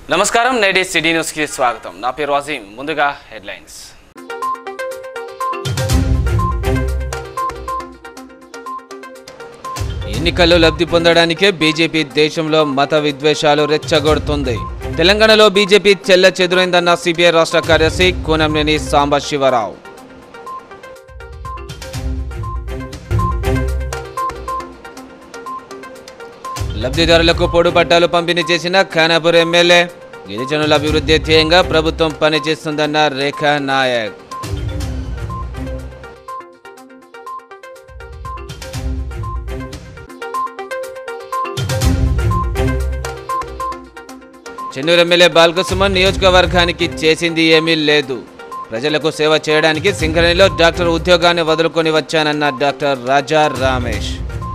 నమస్కారం నేటి సిటీ న్యూస్కి స్వాగతం నా పేరు అజీం ముందుగా హెడ్లైన్స్ ఎన్నికల్లో లబ్ధి పొందడానికే బీజేపీ దేశంలో మత విద్వేషాలు రెచ్చగొడుతుంది తెలంగాణలో బీజేపీ చెల్ల చెదురైందన్న సిపిఐ రాష్ట్ర కార్యదర్శి కూనంనేని సాంబశివరావు లబ్ధిదారులకు పొడు పట్టాలు పంపిణీ చేసిన ఖానాపూర్ ఎమ్మెల్యే గిరిజనుల అభివృద్ధి ధ్యేయంగా ప్రభుత్వం పనిచేస్తుందన్న రేఖా నాయక్ చెన్నూరు ఎమ్మెల్యే బాల్కసుమన్ నియోజకవర్గానికి చేసింది ఏమీ లేదు ప్రజలకు సేవ చేయడానికి సింగరేణిలో డాక్టర్ ఉద్యోగాన్ని వదులుకొని వచ్చానన్న డాక్టర్ రాజా రామేష్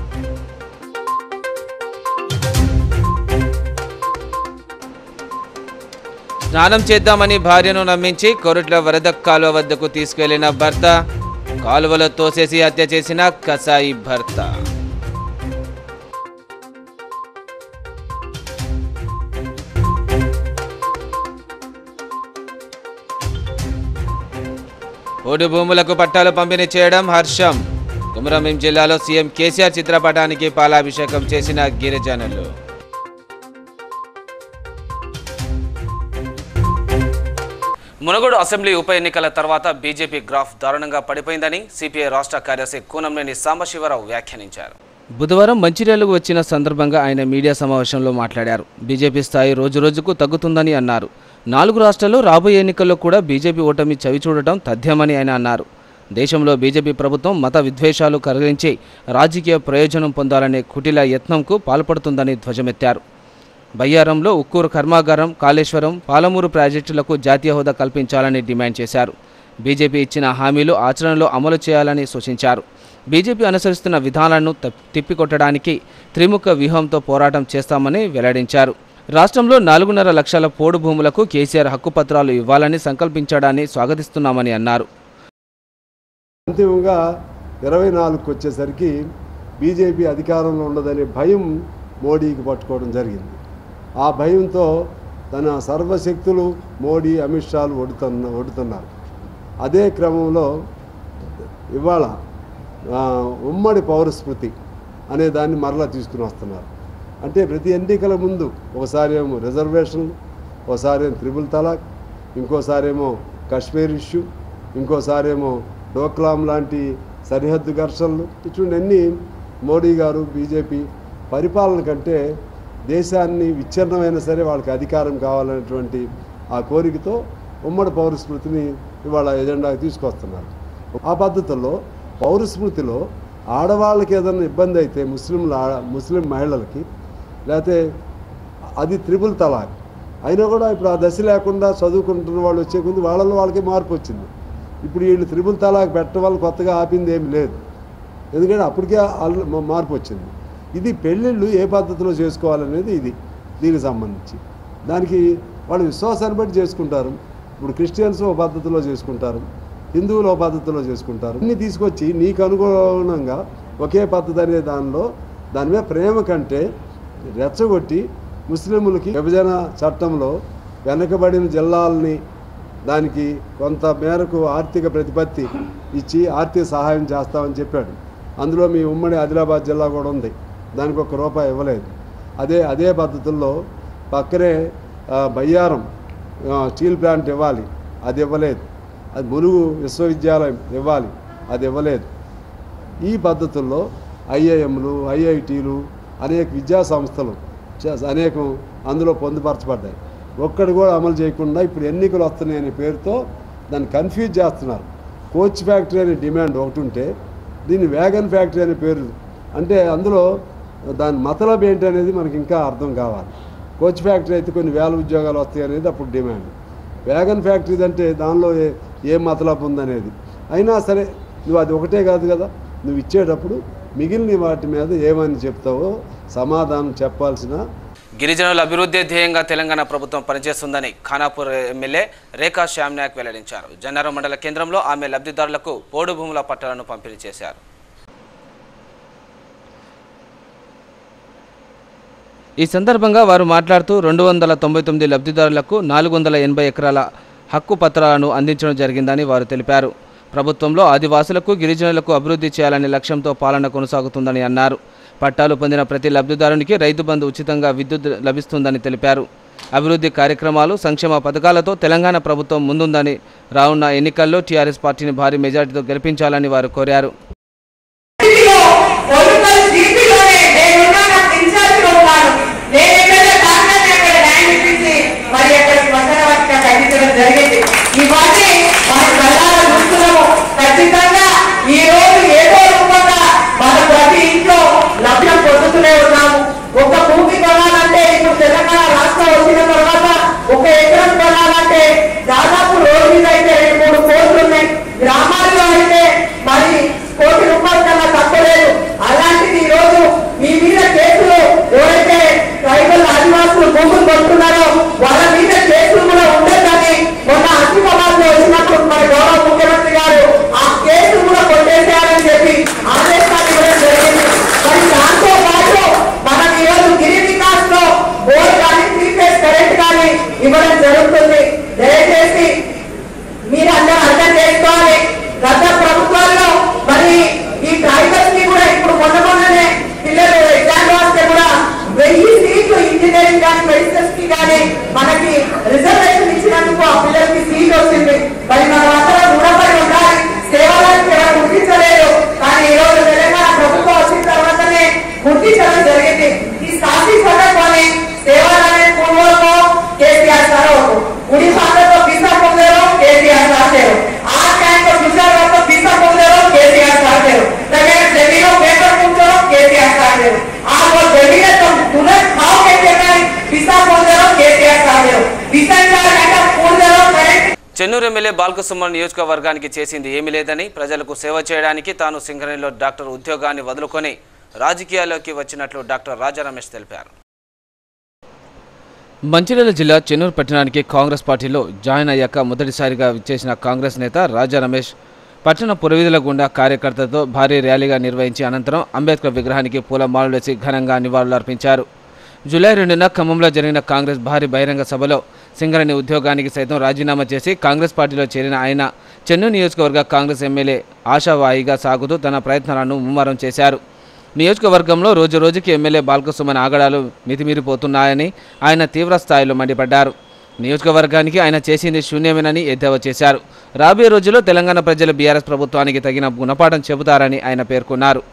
స్నానం చేద్దామని భార్యను నమ్మించి కొరుట్ల వరద కాలువ వద్దకు తీసుకెళ్లిన భర్త కాలువలో తోసేసి హత్య చేసిన కసాయి భర్త ఓడి భూములకు పట్టాలు పంపిణీ చేయడం హర్షం కుమరంభీం జిల్లాలో సీఎం కేసీఆర్ చిత్రపటానికి పాలాభిషేకం చేసిన గిరిజనులు మునగోడు అసెంబ్లీ ఉప ఎన్నికల తర్వాత బీజేపీ గ్రాఫ్ దారుణంగా పడిపోయిందని సిపిఐ రాష్ట్ర కార్యదర్శి కూనంనేని సాంబశివరావు వ్యాఖ్యానించారు బుధవారం మంచిర్యాలకు వచ్చిన సందర్భంగా ఆయన మీడియా సమావేశంలో మాట్లాడారు బీజేపీ స్థాయి రోజురోజుకు తగ్గుతుందని అన్నారు నాలుగు రాష్ట్రాల్లో రాబోయే ఎన్నికల్లో కూడా బీజేపీ ఓటమి చవిచూడటం తథ్యమని ఆయన అన్నారు దేశంలో బీజేపీ ప్రభుత్వం మత విద్వేషాలు కలిగించి రాజకీయ ప్రయోజనం పొందాలనే కుటిల యత్నంకు పాల్పడుతుందని ధ్వజమెత్తారు బయ్యారంలో ఉక్కూరు కర్మాగారం కాళేశ్వరం పాలమూరు ప్రాజెక్టులకు జాతీయ హోదా కల్పించాలని డిమాండ్ చేశారు బీజేపీ ఇచ్చిన హామీలు ఆచరణలో అమలు చేయాలని సూచించారు బీజేపీ అనుసరిస్తున్న విధానాలను తప్- తిప్పికొట్టడానికి త్రిముఖ వ్యూహంతో పోరాటం చేస్తామని వెల్లడించారు రాష్ట్రంలో నాలుగున్నర లక్షల పోడు భూములకు కేసీఆర్ హక్కుపత్రాలు ఇవ్వాలని సంకల్పించడాన్ని స్వాగతిస్తున్నామని అన్నారు అంతిమంగా ఇరవై నాలుగుకి వచ్చేసరికి బీజేపీ అధికారంలో ఉండదనే భయం మోడీకి పట్టుకోవడం జరిగింది ఆ భయంతో తన సర్వశక్తులు మోడీ అమిత్ షాలు ఒడుతున్న ఒడుతున్నారు అదే క్రమంలో ఇవాళ ఆ, ఉమ్మడి పౌరస్మృతి అనే దాన్ని మరలా తీసుకుని వస్తున్నారు అంటే ప్రతి ఎన్నికల ముందు ఒకసారి ఏమో రిజర్వేషన్ ఒకసారి ఏమో త్రిబుల్ తలాక్ ఇంకోసారి ఏమో కాశ్మీర్ ఇష్యూ ఇంకోసారి ఏమో డోక్లాం లాంటి సరిహద్దు ఘర్షణలు ఇటువంటి మోడీ గారు బీజేపీ పరిపాలన కంటే దేశాన్ని విచ్ఛిన్నమైనా సరే వాళ్ళకి అధికారం కావాలనేటువంటి ఆ కోరికతో ఉమ్మడి పౌరస్మృతిని ఇవాళ ఎజెండాకి తీసుకొస్తున్నారు ఆ పద్ధతుల్లో పౌరస్మృతిలో ఆడవాళ్ళకి ఏదైనా ఇబ్బంది అయితే ముస్లింల ఆడ- ముస్లిం మహిళలకి లేకపోతే అది త్రిపుల్ తలాక్ అయినా కూడా ఇప్పుడు ఆ దశ లేకుండా చదువుకుంటున్న వాళ్ళు వచ్చే కొద్ది వాళ్ళలో వాళ్ళకి మార్పు వచ్చింది ఇప్పుడు వీళ్ళు త్రిపుల్ తలాక్ పెట్టడం వల్ల కొత్తగా ఆపింది ఏమి లేదు ఎందుకంటే అప్పటికే ఆల్- మా- మార్పు వచ్చింది ఇది పెళ్ళిళ్ళు ఏ పద్ధతిలో చేసుకోవాలనేది ఇది దీనికి సంబంధించి దానికి వాళ్ళ విశ్వాసాన్ని బట్టి చేసుకుంటారు ఇప్పుడు క్రిస్టియన్స్ ఓ పద్ధతిలో చేసుకుంటారు హిందువులు ఓ పద్ధతిలో చేసుకుంటారు ఇన్ని తీసుకొచ్చి నీకు అనుగుణంగా ఒకే పద్ధతి అనే దానిలో దాని మీద ప్రేమ కంటే రెచ్చగొట్టి ముస్లింలకి విభజన చట్టంలో వెనకబడిన జిల్లాలని దానికి కొంత మేరకు ఆర్థిక ప్రతిపత్తి ఇచ్చి ఆర్థిక సహాయం చేస్తామని చెప్పాడు అందులో మీ ఉమ్మడి ఆదిలాబాద్ జిల్లా కూడా ఉంది దానికి ఒక రూపాయి ఇవ్వలేదు అదే అదే పద్ధతుల్లో పక్కనే ఆ, బయ్యారం ఆ, స్టీల్ ప్లాంట్ ఇవ్వాలి అది ఇవ్వలేదు అది ములుగు విశ్వవిద్యాలయం ఇవ్వాలి అది ఇవ్వలేదు ఈ పద్ధతుల్లో ఐఐఎంలు ఐఐటీలు అనేక విద్యా సంస్థలు చ- అనేకం అందులో పొందుపరచబడ్డాయి ఒక్కడు కూడా అమలు చేయకుండా ఇప్పుడు ఎన్నికలు వస్తున్నాయి అనే పేరుతో దాన్ని కన్ఫ్యూజ్ చేస్తున్నారు కోచ్ ఫ్యాక్టరీ అనే డిమాండ్ ఒకటి ఉంటే దీన్ని వ్యాగన్ ఫ్యాక్టరీ అనే పేరు అంటే అందులో దాని మతలబ్ ఏంటి అనేది మనకి ఇంకా అర్థం కావాలి కోచ్ ఫ్యాక్టరీ అయితే కొన్ని వేల ఉద్యోగాలు వస్తాయి అనేది అప్పుడు డిమాండ్ వ్యాగన్ ఫ్యాక్టరీ అంటే దానిలో ఏ- ఏ మతలబ్ ఉందనేది అయినా సరే నువ్వు అది ఒకటే కాదు కదా నువ్వు ఇచ్చేటప్పుడు మిగిలిన వాటి మీద ఏమని చెప్తావో సమాధానం చెప్పాల్సిన గిరిజనుల అభివృద్ధి ధ్యేయంగా తెలంగాణ ప్రభుత్వం పనిచేస్తుందని ఖానాపూర్ ఎమ్మెల్యే రేఖా శ్యామ్నాయక్ వెల్లడించారు జన్నారం మండల కేంద్రంలో ఆమె లబ్ధిదారులకు పోడు భూముల పట్టాలను పంపిణీ చేశారు ఈ సందర్భంగా వారు మాట్లాడుతూ రెండు వందల తొంభై తొమ్మిది లబ్ధిదారులకు నాలుగు వందల ఎనభై ఎకరాల హక్కు పత్రాలను అందించడం జరిగిందని వారు తెలిపారు ప్రభుత్వంలో ఆదివాసులకు గిరిజనులకు అభివృద్ధి చేయాలనే లక్ష్యంతో పాలన కొనసాగుతుందని అన్నారు పట్టాలు పొందిన ప్రతి లబ్ధిదారునికి రైతు బంధు ఉచితంగా విద్యుత్ లభిస్తుందని తెలిపారు అభివృద్ధి కార్యక్రమాలు సంక్షేమ పథకాలతో తెలంగాణ ప్రభుత్వం ముందుందని రానున్న ఎన్నికల్లో టీఆర్ఎస్ పార్టీని భారీ మెజార్టీతో గెలిపించాలని వారు కోరారు సిటీలో పొలిటికల్ సిటీలోనే నేనున్నా నాకు ఇన్ఛార్జిగా ఉన్నాను నేను ఎమ్మెల్యే కాగానే అక్కడ ల్యాండ్ ఇప్పించి మరి అక్కడ శ్మశాన వాటిక కట్టించడం జరిగింది ఇవన్నీ మన కళ్ళాల చూస్తున్నాము ఖచ్చితంగా ఈ రోజు ఏదో రూపంగా మన ప్రతి ఇంట్లో లభ్యం పొందుతూనే ఉన్నాము ఒక భూమి కొనాలంటే ఇప్పుడు తెలంగాణ రాష్ట్రం వచ్చిన తర్వాత ఒక ఎకరం కొనాలంటే దాదాపు రోడ్డు మీద అయితే రెండు మూడు కోట్లు ఉన్నాయి గ్రామాల్లో అయితే మరి కోటి రూపాయల కన్నా తక్కువ లేదు అలాంటిది ఈ రోజు మీ మీద కేసులు ఎవరైతే ట్రైబల్ ఆదివాసులు భూములు కొట్టున్నారో వాళ్ళ మీద కేసులు కూడా ఉండదని మొన్న ఆసిఫాబాద్ లో వచ్చినప్పుడు మరి గౌరవ ముఖ్యమంత్రి గారు ఆ కేసు కూడా కొట్టేసేయాలని చెప్పి ఆదేశాలు ఇవ్వడం జరిగింది మరి దాంతో పాటు మనం ఈ రోజు గిరి వికాస్ లో బోర్డు కానీ త్రీ ఫేజ్ కరెంట్ కానీ ఇవ్వడం జరుగుతుంది దయచేసి మీరందరూ అర్థం చేసుకోవాలి గత ప్రభుత్వాల్లో మరి ఈ ట్రైబల్స్ ని కూడా ఇప్పుడు మొన్న మొన్ననే పిల్లలు ఎగ్జామ్ రాస్తే కూడా వెయ్యి సీట్లు ఇంజనీరింగ్ కానీ మెడిసిన్స్ కి కానీ మనకి రిజర్వేషన్ ఇచ్చినందుకు ఆ పిల్లలకి సీట్ వచ్చింది మరి మనం అందరం రుణపడి ఉండాలి సేవలను ఎవరు గుర్తించలేదు కానీ ఈ రోజు తెలంగాణ ప్రభుత్వం వచ్చిన తర్వాతనే గుర్తించడం జరిగింది ఈ సాక్షి సందర్భాన్ని సేవలనే పూర్వకం కేసీఆర్ సార్ ఉడి పాత్రతో పిసా పొందారు కేసీఆర్ సార్ ఆ ట్యాంక్ పిసర్ వద్ద పిసా పొందారు కేసీఆర్ సార్ దగ్గర జమీలో పేపర్ పొందారు కేసీఆర్ సార్ ఆ वो जमीन तो तुरंत खाओ कहते हैं पिसा పొందారు కేసీఆర్ సార్ విసంగా అంటే పొందారు కరెక్ట్ చెన్నూరు ఎమ్మెల్యే బాల్కసుమన్ నియోజకవర్గానికి చేసింది ఏమీ లేదని ప్రజలకు సేవ చేయడానికి తాను సింగరేణిలో డాక్టర్ ఉద్యోగాన్ని వదులుకొని రాజకీయాల్లోకి వచ్చినట్లు డాక్టర్ రాజా రమేష్ తెలిపారు మంచిర్యాల జిల్లా చెన్నూరు పట్టణానికి కాంగ్రెస్ పార్టీలో జాయిన్ అయ్యాక మొదటిసారిగా విచ్చేసిన కాంగ్రెస్ నేత రాజా రమేష్ పట్టణ పురవీధుల గుండా కార్యకర్తలతో భారీ ర్యాలీగా నిర్వహించి అనంతరం అంబేద్కర్ విగ్రహానికి పూలమాలలు వేసి ఘనంగా నివాళులర్పించారు జూలై రెండున ఖమ్మంలో జరిగిన కాంగ్రెస్ భారీ బహిరంగ సభలో సింగరేణి ఉద్యోగానికి సైతం రాజీనామా చేసి కాంగ్రెస్ పార్టీలో చేరిన ఆయన చెన్నూరు నియోజకవర్గ కాంగ్రెస్ ఎమ్మెల్యే ఆశావాయిగా సాగుతూ తన ప్రయత్నాలను ముమ్మరం చేశారు నియోజకవర్గంలో రోజు రోజుకి ఎమ్మెల్యే బాల్కసుమన్ ఆగడాలు మితిమీరిపోతున్నాయని ఆయన తీవ్ర స్థాయిలో మండిపడ్డారు నియోజకవర్గానికి ఆయన చేసింది శూన్యమేనని ఎద్దేవా చేశారు రాబోయే రోజుల్లో తెలంగాణ ప్రజలు బీఆర్ఎస్ ప్రభుత్వానికి తగిన గుణపాఠం చెబుతారని ఆయన పేర్కొన్నారు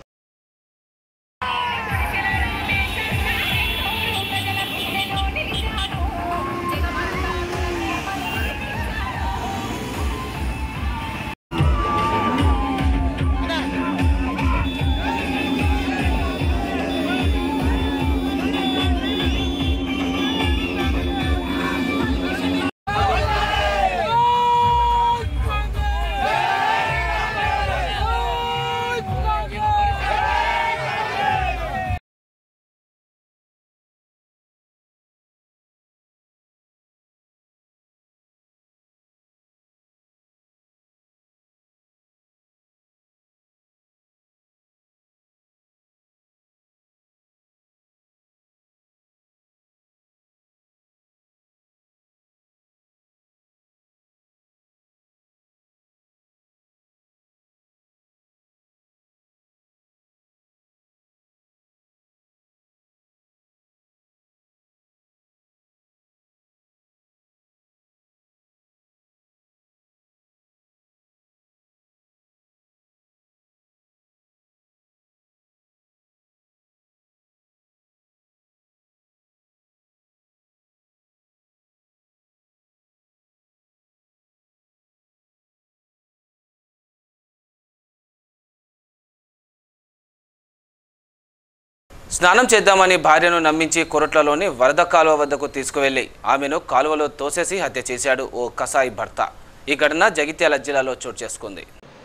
స్నానం చేద్దామని భార్యను నమ్మించి కొరట్లలోని వరద కాలువ వద్దకు తీసుకువెళ్లి ఆమెను కాలువలో తోసేసి హత్య చేశాడు ఓ కసాయి భర్త ఈ ఘటన జగిత్యాల జిల్లాలో చోటు చేసుకుంది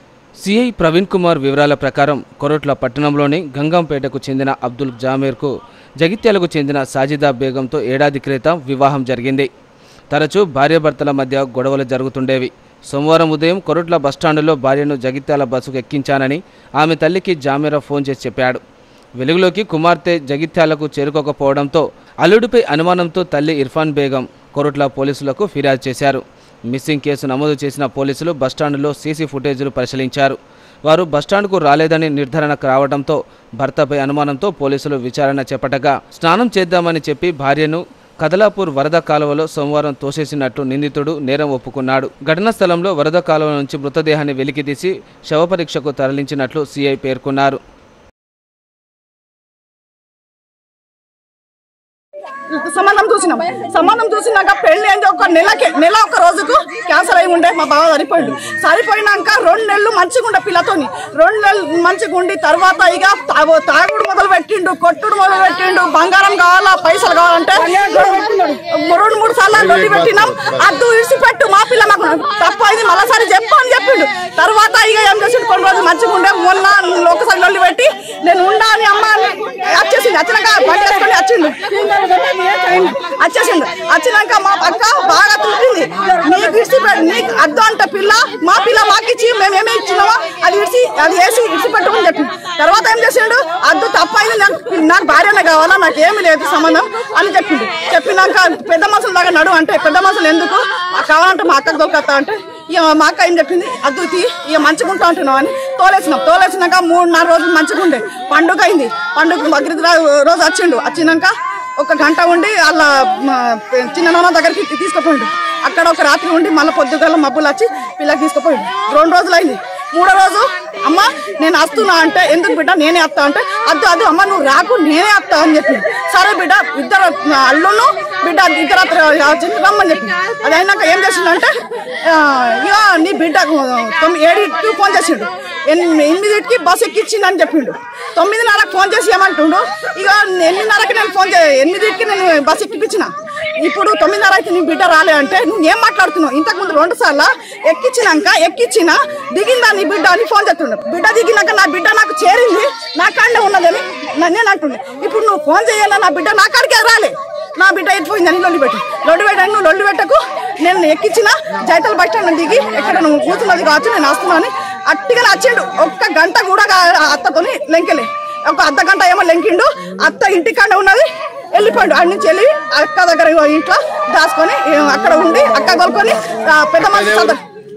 సిఐ ప్రవీణ్ కుమార్ వివరాల ప్రకారం కొరట్ల పట్టణంలోని గంగంపేటకు చెందిన అబ్దుల్ జామీర్కు జగిత్యాలకు చెందిన సాజిదా బేగంతో ఏడాది క్రితం వివాహం జరిగింది తరచూ భార్యాభర్తల మధ్య గొడవలు జరుగుతుండేవి సోమవారం ఉదయం కొరట్ల బస్టాండులో భార్యను జగిత్యాల బస్సుకు ఎక్కించానని ఆమె తల్లికి జామీరా ఫోన్ చేసి చెప్పాడు వెలుగులోకి కుమార్తె జగిత్యాలకు చేరుకోకపోవడంతో అల్లుడిపై అనుమానంతో తల్లి ఇర్ఫాన్ బేగం కొరుట్ల పోలీసులకు ఫిర్యాదు చేశారు మిస్సింగ్ కేసు నమోదు చేసిన పోలీసులు బస్టాండ్లో సీసీ ఫుటేజీలు పరిశీలించారు వారు బస్టాండ్కు రాలేదని నిర్ధారణకు రావడంతో భర్తపై అనుమానంతో పోలీసులు విచారణ చేపట్టగా స్నానం చేద్దామని చెప్పి భార్యను కదలాపూర్ వరద కాలువలో సోమవారం తోసేసినట్టు నిందితుడు నేరం ఒప్పుకున్నాడు ఘటనా స్థలంలో వరద కాలువ నుంచి మృతదేహాన్ని వెలికితీసి శవపరీక్షకు తరలించినట్లు సీఐ పేర్కొన్నారు సంబంధం చూసినాం సంబంధం చూసినాక పెళ్లి అయింది ఒక నెలకి నెల ఒక రోజుకు క్యాన్సర్ అయి ఉండే మా బావ సరిపోయిండు సరిపోయినాక రెండు నెలలు మంచిగా ఉండే పిల్లతోని రెండు నెలలు మంచిగా ఉండి తర్వాత ఇక తా- తాగుడు మొదలు పెట్టిండు కొట్టుడు మొదలు పెట్టిండు బంగారం కావాలా పైసలు కావాలంటే రెండు మూడు సార్లు లొల్లి పెట్టినాం అద్దు ఇడిచిపెట్టు మా పిల్ల మాకు తప్పు అయింది మళ్ళీసారి చెప్పు అని చెప్పిండు తర్వాత ఇక ఏం చేసిండు కొన్ని రోజులు మంచిగా ఉండే మొన్న ఒకసారి లొల్లి పెట్టి నేను ఉండా అని అమ్మ అని వచ్చేసింది వచ్చినాక బండి వేసుకొని వచ్చిండు వచ్చేసిండు వచ్చినాక మా పక్క బాగా తుట్టింది నీకు ఇడిచి నీకు అద్దు అంట పిల్ల మా పిల్ల మాకు ఇచ్చి మేము ఏమి ఇచ్చినామో అది ఇడిచి అది వేసి ఇడిచి పెట్టమని చెప్పి తర్వాత ఏం చేసిండు అద్దు తప్పైంది నాకు నాకు భార్యనే కావాలా నాకు ఏమి లేదు సంబంధం అని చెప్పిండు చెప్పినాక పెద్ద మనుషుల దాకా నడు అంటే పెద్ద మనుషులు ఎందుకు మాకు కావాలంటే మా అక్కకు దొరకత్తా అంటే ఇక మా అక్క ఏం చెప్పింది అద్దు తీ ఇక మంచిగా ఉంటా అంటున్నావు అని తోలేసినాం తోలేసినాక మూడు నాలుగు రోజులు మంచిగా ఉండే పండుగ అయింది పండుగ బక్రీద్ రా- రోజు వచ్చిండు వచ్చినాక ఒక గంట ఉండి వాళ్ళ మ, చిన్న నాన్న దగ్గరికి తీసుకుపోయిండు అక్కడ ఒక రాత్రి ఉండి మళ్ళీ పొద్దుగల మబ్బులు వచ్చి పిల్లకి తీసుకుపోయిండు రెండు రోజులు అయింది మూడో రోజు అమ్మ నేను వస్తున్నా అంటే ఎందుకు బిడ్డ నేనే వస్తా అంటే అద్దు అద్దు అమ్మ నువ్వు రాకు నేనే వస్తా అని చెప్పి సరే బిడ్డ ఇద్దరు అల్లును బిడ్డ ఇద్దరు అత్తరు రమ్మని చెప్పి అది అయినాక ఏం చేసిండంటే ఆ, ఇక నీ బిడ్డ తొమ్మిది ఏడింటికి ఫోన్ చేసిండు ఎనిమిది ఎనిమిదింటికి బస్ ఎక్కిచ్చిందని చెప్పిండు తొమ్మిదిన్నరకు ఫోన్ చేసి ఏమంటుండు ఇక ఎనిమిదిన్నరకి నేను ఫోన్ చే ఎనిమిదింటికి నేను బస్ ఎక్కిపించిన ఇప్పుడు తొమ్మిదిన్నర అయితే నీ బిడ్డ రాలే అంటే నువ్వు ఏం మాట్లాడుతున్నావు ఇంతకు ముందు రెండు సార్లు ఎక్కించినాక ఎక్కించిన దిగిందా నీ బిడ్డ అని ఫోన్ చేస్తుండు బిడ్డ దిగినాక నా బిడ్డ నాకు చేరింది నా కాడనే ఉన్నదని నా- నేను అంటుండే ఇప్పుడు నువ్వు ఫోన్ చేయాలా నా బిడ్డ నా కాడికే రాలే నా బిడ్డ ఎత్తిపోయిందని లొల్లి పెట్టి లొల్లి పెట్టాను నువ్వు లొల్లి పెట్టకు నేను ఎక్కించిన జైతల బస్ స్టాండ్ దిగి ఎక్కడ నువ్వు కూర్చున్నది కావచ్చు నేను వస్తున్నాను అట్టిగా నచ్చాడు ఒక్క గంట కూడా గా- ఆ అత్తతోని లెంకెలే ఒక అర్ధ గంట ఏమో లెంకిండు అత్త ఇంటికాడ ఉన్నది వెళ్ళిపోయాడు ఆడి నుంచి వెళ్ళి అక్క దగ్గర ఇంట్లో దాచుకొని ఏ, అక్కడ ఉండి అక్క కొనుక్కొని ఆ, పెద్ద మనిషి చదువు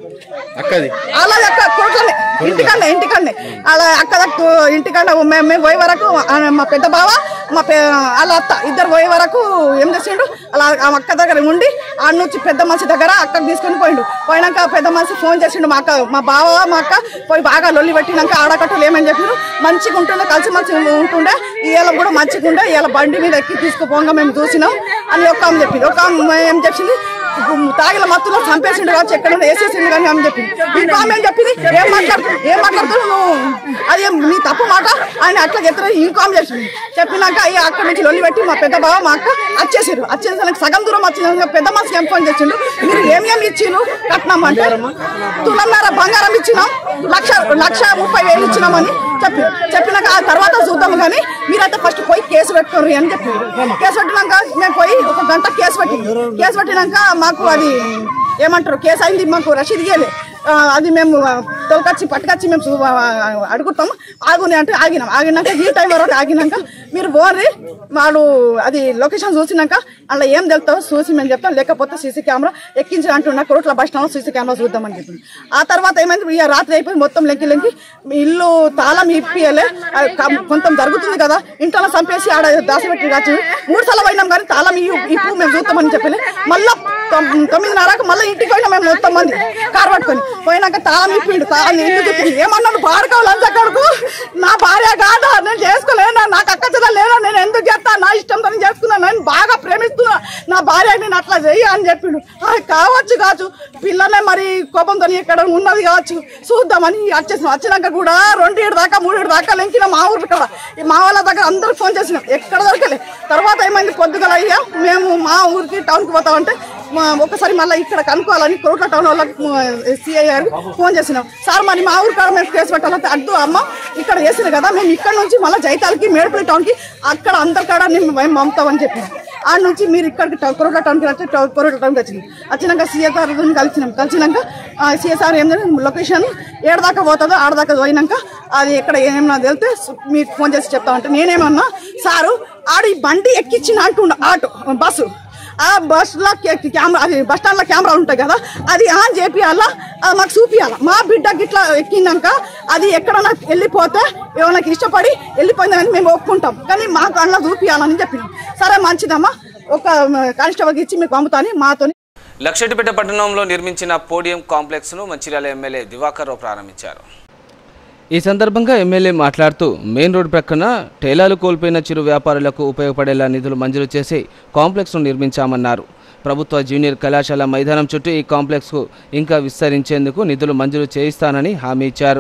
అక్కది అలా అక్క కోట్లనే ఇంటికన్నే ఇంటికన్నే అలా అక్క దగ్గర ఇంటికన్నా మేము మేము పోయే వరకు ఆ, మా పెద్ద బావ మా పె వాళ్ళ అత్త ఇద్దరు పోయే వరకు ఏం చేసిండు అలా ఆ అక్క దగ్గర ఉండి ఆడ నుంచి పెద్ద మనిషి దగ్గర అక్కకు తీసుకొని పోయిండు పోయినాక పెద్ద మనిషి ఫోన్ చేసిండు మా అక్క మా బావ మా అక్క పోయి బాగా లొల్లి పెట్టినాక ఆడకట్టలు ఏమని చెప్పారు మంచిగా ఉంటుండే కలిసి మంచిగా ఉంటుండే ఇవాళ కూడా మంచిగా ఉండే ఇవాళ బండి మీద ఎక్కి తీసుకుపోగా మేము చూసినాం అని ఒక ఆమె చెప్పింది ఒక ఆమె ఏం చెప్పింది తాగిల మత్తులో చంపేసిండు కావచ్చు ఎక్కడ వేసేసిండు కానీ అని చెప్పింది ఇంకో ఆమె ఏం చెప్పింది ఏం మాట్లాడుతున్నావు ఏం మాట్లాడుతున్నావు నువ్వు అది ఏం నీ తప్పు మాట ఆయన అట్లా చెప్తారు ఇంకో ఆమె చెప్పింది చెప్పినాక అయ్యి అక్కడి నుంచి లొల్లి పెట్టి మా పెద్ద బావ మా అక్క వచ్చేసారు వచ్చేసరికి సగం దూరం వచ్చిన పెద్ద మనసుకి ఏం ఫోన్ చేసిండు మీరు ఏమేమి ఇచ్చిండు కట్నం అంటే తులన్నర బంగారం ఇచ్చినాం లక్ష లక్ష ముప్పై వేలు ఇచ్చినామని చెప్పి చెప్పినాక ఆ తర్వాత చూద్దాము కానీ మీరైతే ఫస్ట్ పోయి కేసు పెట్టుకోరు అని చెప్పి కేసు పెట్టినాక మేము పోయి ఒక గంట కేసు పెట్టి కేసు పెట్టినాక మాకు అది ఏమంటారు కేసు అయింది మాకు రసీదు ఇయ్యలే ఆ, అది మేము ఆ, తోలుకొచ్చి పట్టుకొచ్చి మేము చూ- ఆ, అడుగుతాం ఆగుని అంటే ఆగినాం ఆగినాక ఈ టైం వరకు ఆగినాక మీరు పోర్రి వాడు అది లొకేషన్ చూసినాక అలా ఏం తెలుస్తావు చూసి మేము చెప్తాం లేకపోతే సీసీ కెమెరా ఎక్కించి అంటున్నా కోట్ల బస్ స్టాండ్ సీసీ కెమెరా చూద్దామని చెప్పింది ఆ తర్వాత ఏమైంది ఇక రాత్రి అయిపోయి మొత్తం లెంకి లెంకి మీ ఇల్లు తాళం ఇప్పియలే ఆ, కం- కొంత జరుగుతుంది కదా ఇంట్లో చంపేసి ఆడ దాచిపెట్టి కాచి మూడు సార్లు పోయినాం కానీ తాళం ఇవ్వు ఇప్పుడు మేము చూస్తామని చెప్పలే మళ్ళా తొమ్- తొమ్మిదిన్నరకు మళ్ళీ ఇంటికి పోయినా మేము మొత్తం మంది కారు పట్టుకొని పోయినాక తాళం ఇప్పిండు తాళం ఇల్లు చెప్పింది ఏమన్నాను పాడుకోవాలి అంత కొడుకు నా భార్య కాదా నేను చేసుకోలేనా నాకు అక్క చెల్ల లేనా నేను ఎందుకు చేస్తా నా ఇష్టంతో నేను చేసుకున్నా నేను బాగా ప్రేమిస్తున్నా నా భార్య నేను అట్లా చెయ్యి అని చెప్పిండు "ఆ, కావచ్చు కావచ్చు పిల్లనే మరి కోపంతో ఇక్కడ ఉన్నది కావచ్చు చూద్దామని వచ్చేసినాం వచ్చినాక కూడా రెండు ఏడు దాకా మూడు ఏడు దాకా లెంకిన మా ఊరు ఇక్కడ ఈ మా వాళ్ళ దగ్గర అందరికి ఫోన్ చేసినాం ఎక్కడ దొరకలే తర్వాత ఏమైంది పొద్దుగల అయ్యా మేము మా ఊరికి టౌన్కి పోతామంటే మా ఒకసారి మళ్ళీ ఇక్కడ కనుక్కోవాలని కోట్ల టౌన్ వాళ్ళకి సిఐ గారికి ఫోన్ చేసినాం సార్ మరి మా ఊరు కాడ మేము కేసు పెట్టాలంటే అద్దు అమ్మ ఇక్కడ వేసింది కదా మేము ఇక్కడ నుంచి మళ్ళీ జైతాలకి మేడపల్లి టౌన్కి అక్కడ అందరి కాడ మేము మేము పంపుతామని చెప్పినాం ఆడ నుంచి మీరు ఇక్కడికి టౌ- కొరట్ల టౌన్కి వచ్చి టౌ- కొరట్ల టౌన్కి వచ్చింది వచ్చినాక సీఎస్ఆర్ కలిసినాం కలిసినాక సీఎస్ఆర్ ఏం లొకేషన్ ఏడదాకా పోతుందో ఆడదాకా పోయినాక అది ఎక్కడ ఏమన్నా తెలితే సు- మీకు ఫోన్ చేసి చెప్తామంటే నేనేమన్నా సారు ఆడి బండి ఎక్కించిన అంటుండ ఆటో బస్సు ఆ బస్ లో కెమెరా అది బస్ స్టాండ్ లో కెమెరా ఉంటాయి కదా అది ఆన్ చేపియాలా అది మాకు చూపియాలా మా బిడ్డ గిట్లా ఎక్కినాక అది ఎక్కడన్నా వెళ్ళిపోతే ఏమన్నా ఇష్టపడి వెళ్ళిపోయిందని మేము ఒప్పుకుంటాం కానీ మాకు అందులో చూపియాలని చెప్పినాం సరే మంచిదమ్మా ఒక కానిస్టేబుల్కి ఇచ్చి మీకు పంపుతాని మాతో లక్షటిపేట పట్టణంలో నిర్మించిన పోడియం కాంప్లెక్స్ను మంచిర్యాల ఎమ్మెల్యే దివాకర్ రావు ప్రారంభించారు ఈ సందర్భంగా ఎమ్మెల్యే మాట్లాడుతూ మెయిన్ రోడ్ ప్రక్కన టేలాలు కోల్పోయిన చిరు వ్యాపారులకు ఉపయోగపడేలా నిధులు మంజూరు చేసి కాంప్లెక్స్ను నిర్మించామన్నారు ప్రభుత్వ జూనియర్ కళాశాల మైదానం చుట్టూ ఈ కాంప్లెక్స్కు ఇంకా విస్తరించేందుకు నిధులు మంజూరు చేయిస్తానని హామీ ఇచ్చారు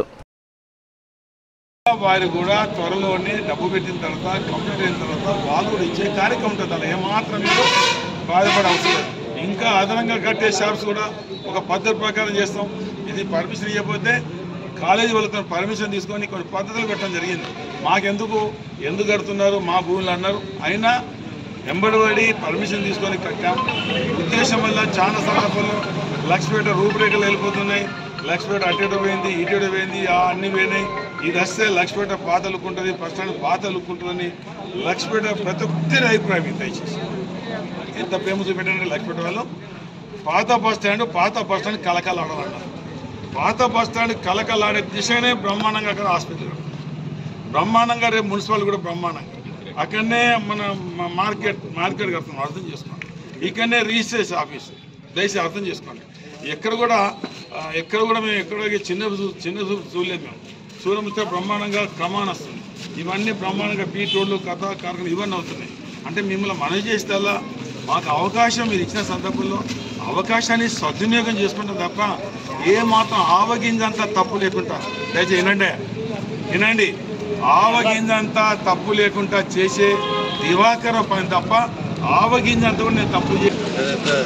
వారు కూడా త్వరలోనే డబ్బు పెట్టిన తర్వాత కంప్లీట్ అయిన తర్వాత వాళ్ళు కూడా ఇచ్చే కార్యక్రమం ఉంటుంది అలా ఏమాత్రం మీరు బాధపడే అవసరం లేదు ఇంకా అదనంగా కట్టే షాప్స్ కూడా ఒక పద్ధతి ప్రకారం చేస్తాం ఇది పర్మిషన్ ఇవ్వకపోతే కాలేజీ వాళ్ళతో పర్మిషన్ తీసుకొని కొన్ని పద్ధతులు పెట్టడం జరిగింది మాకెందుకు ఎందుకు కడుతున్నారు మా భూములు అన్నారు అయినా వెంబడిపడి పర్మిషన్ తీసుకొని కట్టాం ఉద్దేశం వల్ల చాలా సందర్భాల్లో లక్ష్మీపేట రూపురేఖలు వెళ్ళిపోతున్నాయి లక్ష్మీపేట అటేటో పోయింది ఇటేటో పోయింది ఆ అన్ని పోయినాయి ఇది వస్తే లక్ష్మీపేట పాత లుక్ ఉంటుంది ఫస్ట్ స్టాండ్ పాత లుక్ ఉంటుందని లక్ష్మీపేట ప్రతి ఒక్కరి అభిప్రాయం ఇది దయచేసి ఎంత ప్రేమ చూపెట్టండి లక్ష్మీపేట వాళ్ళు పాత బస్ స్టాండ్ పాత బస్ స్టాండ్ కలకలాడాలన్నారు పాత బస్ స్టాండ్ కలకలాడే దిశనే బ్రహ్మాండంగా అక్కడ హాస్పిటల్ బ్రహ్మాండంగా రేపు మున్సిపల్ కూడా బ్రహ్మాండంగా అక్కడనే మన మ- మార్కెట్ మార్కెట్ కడుతున్నాం అర్థం చేసుకోండి ఇక్కడనే రిజిస్ట్రేషన్ ఆఫీస్ దయచేసి అర్థం చేసుకోండి ఎక్కడ కూడా ఆ, ఎక్కడ కూడా మేము ఎక్కడ చిన్న చూ- చిన్న చూపు చూడలేదు మేము చూడమిస్తే బ్రహ్మాండంగా క్రమాన్ వస్తుంది ఇవన్నీ బ్రహ్మాండంగా బీట్ రోడ్లు కథ కార్ఖాన ఇవన్నీ అవుతున్నాయి అంటే మిమ్మల్ని మనవి చేసేలా మాకు అవకాశం మీరు ఇచ్చిన సందర్భంలో అవకాశాన్ని సద్వినియోగం చేసుకుంటాం తప్ప ఏ మాత్రం ఆవగింజంతా తప్పు లేకుండా దయచేసి వినండి వినండి ఆవగింజంతా తప్పు లేకుండా చేసే దివాకర పని తప్ప ఆవగింజంతా కూడా నేను తప్పు చే ఏదైతే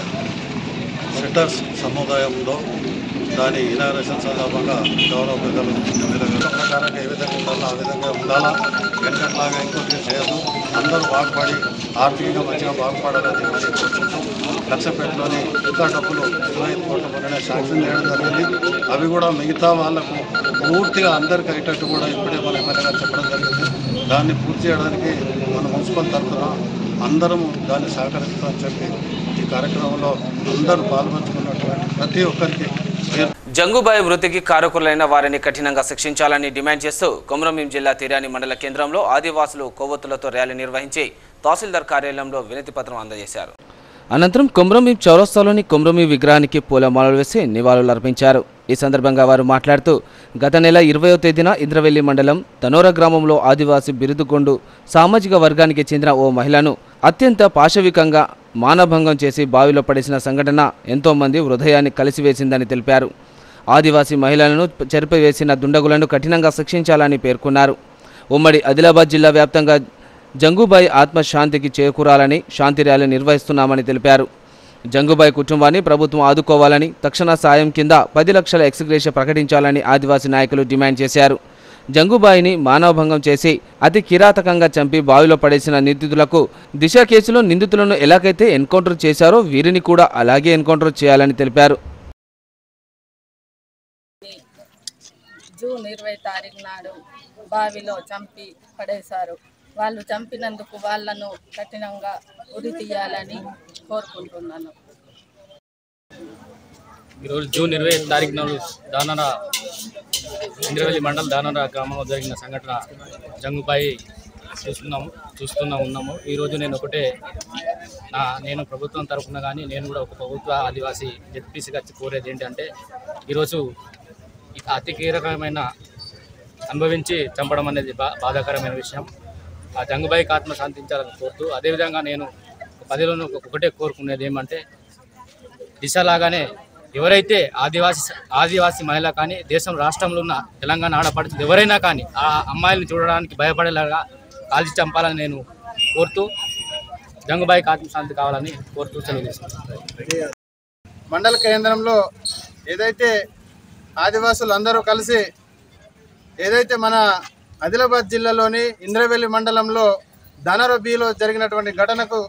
సెటర్స్ సముదాయంలో దాని ఇనాగ్రేషన్ సందర్భంగా గౌరవ పెద్దలు ఎమ్మెల్యే గారు ప్రకారంగా ఏ విధంగా ఉండాలో ఆ విధంగా ఉండాలా వెనకట్లాగా ఇంకోటి చేయదు అందరూ బాగుపడి ఆర్థికంగా మంచిగా బాగుపడాలని మరి కోరుకుంటూ లక్షపేటలోని ఇంకా డబ్బులు ఇరవై ఐదు కోట్ల మొన్ననే శాంక్షన్ చేయడం జరిగింది అవి కూడా మిగతా వాళ్ళకు పూర్తిగా అందరికీ అయ్యేటట్టు కూడా ఇప్పుడే మన ఎమ్మెల్యే గారు చెప్పడం జరిగింది దాన్ని పూర్తి చేయడానికి మన మున్సిపల్ తరఫున అందరం దాన్ని సహకరిస్తామని చెప్పి ఈ కార్యక్రమంలో అందరూ పాల్పంచుకున్నటువంటి ప్రతి ఒక్కరికి పేరు జంగుబాయి మృతికి కారకులైన వారిని కఠినంగా శిక్షించాలని డిమాండ్ చేస్తూ కొమరంభీం జిల్లా తిరాని మండల కేంద్రంలో ఆదివాసులు కొవ్వొత్తులతో ర్యాలీ నిర్వహించి తహసీల్దార్ కార్యాలయంలో వినతి పత్రం అందజేశారు అనంతరం కొమరంభీం చౌరస్తాలోని కొమరంభీం విగ్రహానికి పూలమాలలు వేసి నివాళులు అర్పించారు ఈ సందర్భంగా వారు మాట్లాడుతూ గత నెల ఇరవయో తేదీన ఇంద్రవెల్లి మండలం తనోర గ్రామంలో ఆదివాసీ బిరుదుకొండు సామాజిక వర్గానికి చెందిన ఓ మహిళను అత్యంత పాశవికంగా మానభంగం చేసి బావిలో పడేసిన సంఘటన ఎంతోమంది హృదయాన్ని కలిసివేసిందని తెలిపారు ఆదివాసీ మహిళలను చెరిపివేసిన దుండగులను కఠినంగా శిక్షించాలని పేర్కొన్నారు ఉమ్మడి ఆదిలాబాద్ జిల్లా వ్యాప్తంగా జంగుబాయి ఆత్మశాంతికి చేకూరాలని శాంతి ర్యాలీ నిర్వహిస్తున్నామని తెలిపారు జంగుబాయి కుటుంబాన్ని ప్రభుత్వం ఆదుకోవాలని తక్షణ సాయం కింద పది లక్షల ఎక్స్గ్రేష ప్రకటించాలని ఆదివాసీ నాయకులు డిమాండ్ చేశారు జంగుబాయిని మానవభంగం చేసి అతి కిరాతకంగా చంపి బావిలో పడేసిన నిందితులకు దిశ కేసులో నిందితులను ఎలాగైతే ఎన్కౌంటర్ చేశారో వీరిని కూడా అలాగే ఎన్కౌంటర్ చేయాలని తెలిపారు జూన్ ఇరవై తారీఖు నాడు బావిలో చంపి పడేశారు వాళ్ళు చంపినందుకు వాళ్ళను కఠినంగా ఉరి తీయాలని కోరుకుంటున్నాను ఈరోజు జూన్ ఇరవై తారీఖు నాడు దానర ఇంద్రవెల్లి మండల్ దానర గ్రామంలో జరిగిన సంఘటన జంగుబాయి చూస్తున్నాము చూస్తున్నా ఉన్నాము ఈరోజు నేను ఒకటే నా నేను ప్రభుత్వం తరఫున కానీ నేను కూడా ఒక ప్రభుత్వ ఆదివాసీ జెడ్పీసీగా కోరేది ఏంటంటే ఈరోజు ఇక అతి కీలకమైన అనుభవించి చంపడం అనేది బా బాధాకరమైన విషయం ఆ జంగుబాయికి ఆత్మ శాంతించాలని కోరుతూ అదేవిధంగా నేను పదిలోనూ ఒకటే కోరుకునేది ఏమంటే దిశ లాగానే ఎవరైతే ఆదివాసి ఆదివాసి మహిళ కానీ దేశం రాష్ట్రంలో ఉన్న తెలంగాణ ఆడపడుతుంది ఎవరైనా కానీ ఆ అమ్మాయిలను చూడడానికి భయపడేలాగా కాల్చి చంపాలని నేను కోరుతూ జంగుబాయికి ఆత్మశాంతి కావాలని కోరుతూ సెలవు తీసుకుంటాను మండల కేంద్రంలో ఏదైతే ఆదివాసులు అందరూ కలిసి ఏదైతే మన ఆదిలాబాద్ జిల్లాలోని ఇంద్రవెల్లి మండలంలో ధనరబీలో జరిగినటువంటి ఘటనకు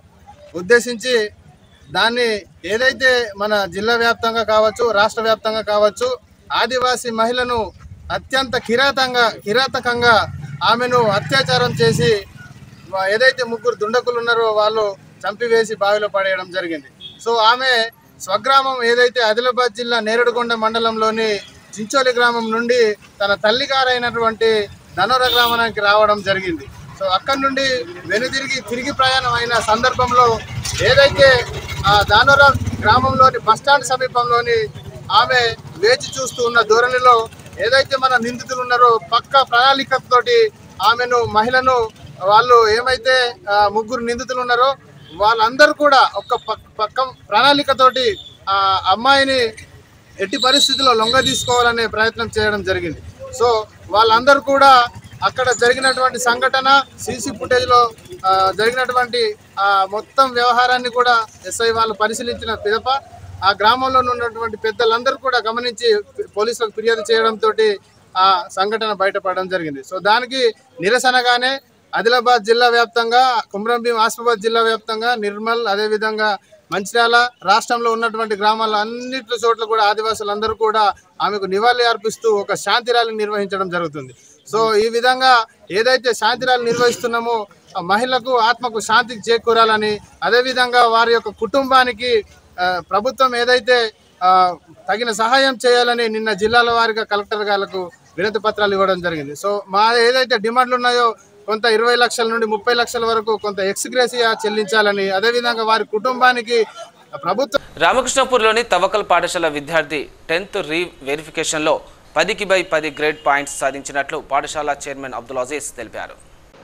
ఉద్దేశించి దాన్ని ఏదైతే మన జిల్లా వ్యాప్తంగా కావచ్చు రాష్ట్ర వ్యాప్తంగా కావచ్చు ఆదివాసీ మహిళను అత్యంత కిరాతంగా కిరాతకంగా ఆమెను అత్యాచారం చేసి వా- ఏదైతే ముగ్గురు దుండకులు ఉన్నారో వాళ్ళు చంపివేసి బావిలో పడేయడం జరిగింది సో ఆమె స్వగ్రామం ఏదైతే ఆదిలాబాద్ జిల్లా నేరేడుగొండ మండలంలోని చించోలి గ్రామం నుండి తన తల్లిగారైనటువంటి ధనోర గ్రామానికి రావడం జరిగింది సో అక్కడి నుండి వెనుదిరిగి తిరిగి ప్రయాణం అయిన సందర్భంలో ఏదైతే ఆ దానోర గ్రామంలోని బస్టాండ్ సమీపంలోని ఆమె వేచి చూస్తూ ఉన్న ధోరణిలో ఏదైతే మన నిందితులు ఉన్నారో పక్క ప్రణాళికతోటి ఆమెను మహిళను వాళ్ళు ఏమైతే ఆ, ముగ్గురు నిందితులు ఉన్నారో వాళ్ళందరూ కూడా ఒక పక్- పక్క ప్రణాళికతోటి ఆ అమ్మాయిని ఎట్టి పరిస్థితుల్లో లొంగ తీసుకోవాలనే ప్రయత్నం చేయడం జరిగింది సో వాళ్ళందరూ కూడా అక్కడ జరిగినటువంటి సంఘటన సీసీ ఫుటేజ్లో ఆ, జరిగినటువంటి ఆ మొత్తం వ్యవహారాన్ని కూడా ఎస్ఐ వాళ్ళు పరిశీలించిన పిదప ఆ గ్రామంలో ఉన్నటువంటి పెద్దలందరూ కూడా గమనించి పోలీసులకు ఫిర్యాదు చేయడంతో ఆ సంఘటన బయటపడడం జరిగింది సో దానికి నిరసనగానే ఆదిలాబాద్ జిల్లా వ్యాప్తంగా కుమ్రంభీం ఆసిఫాబాద్ జిల్లా వ్యాప్తంగా నిర్మల్ అదేవిధంగా మంచిర్యాల రాష్ట్రంలో ఉన్నటువంటి గ్రామాల అన్నిటి చోట్ల కూడా ఆదివాసులందరూ కూడా ఆమెకు నివాళి అర్పిస్తూ ఒక శాంతి ర్యాలీ నిర్వహించడం జరుగుతుంది సో ఈ విధంగా ఏదైతే శాంతి ర్యాలీ నిర్వహిస్తున్నామో ఆ మహిళకు ఆత్మకు శాంతి చేకూరాలని అదేవిధంగా వారి యొక్క కుటుంబానికి ఆ, ప్రభుత్వం ఏదైతే ఆ, తగిన సహాయం చేయాలని నిన్న జిల్లాల వారిగా కలెక్టర్ గారికి వినతి పత్రాలు ఇవ్వడం జరిగింది సో మా ఏదైతే డిమాండ్లు ఉన్నాయో కొంత ఇరవై లక్షల నుండి ముప్పై లక్షల వరకు కొంత ఎక్స్గ్రేసియా చెల్లించాలని అదేవిధంగా వారి కుటుంబానికి ప్రభుత్వం రామకృష్ణపూర్లోని తవకల్ పాఠశాల విద్యార్థి టెన్త్ రీ వెరిఫికేషన్లో పదికి బై పది గ్రేడ్ పాయింట్స్ సాధించినట్లు పాఠశాల చైర్మన్ అబ్దుల్ అజీజ్ తెలిపారు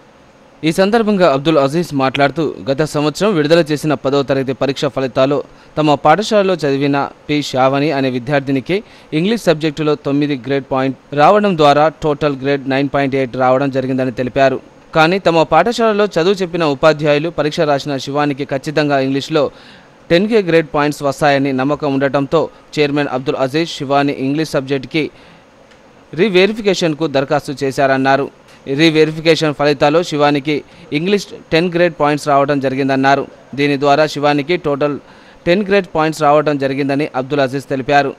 ఈ సందర్భంగా అబ్దుల్ అజీజ్ మాట్లాడుతూ గత సంవత్సరం విడుదల చేసిన పదవ తరగతి పరీక్ష ఫలితాలు తమ పాఠశాలలో చదివిన పి షావని అనే విద్యార్థినికి ఇంగ్లీష్ సబ్జెక్టులో తొమ్మిది గ్రేడ్ పాయింట్ రావడం ద్వారా total grade nine point eight రావడం జరిగిందని తెలిపారు కానీ తమ పాఠశాలలో చదువు చెప్పిన ఉపాధ్యాయులు పరీక్ష రాసిన శివానికి ఖచ్చితంగా ఇంగ్లీష్లో టెన్ కే గ్రేడ్ పాయింట్స్ వస్తాయని నమ్మకం ఉండటంతో చైర్మన్ అబ్దుల్ అజీజ్ శివాని ఇంగ్లీష్ సబ్జెక్టుకి రీవెరిఫికేషన్కు దరఖాస్తు చేశారన్నారు రీవెరిఫికేషన్ ఫలితాలు శివానికి ఇంగ్లీష్ టెన్ గ్రేడ్ పాయింట్స్ రావడం జరిగిందన్నారు దీని ద్వారా శివానికి టోటల్ టెన్ గ్రేడ్ పాయింట్స్ రావడం జరిగిందని అబ్దుల్ అజీజ్ తెలిపారు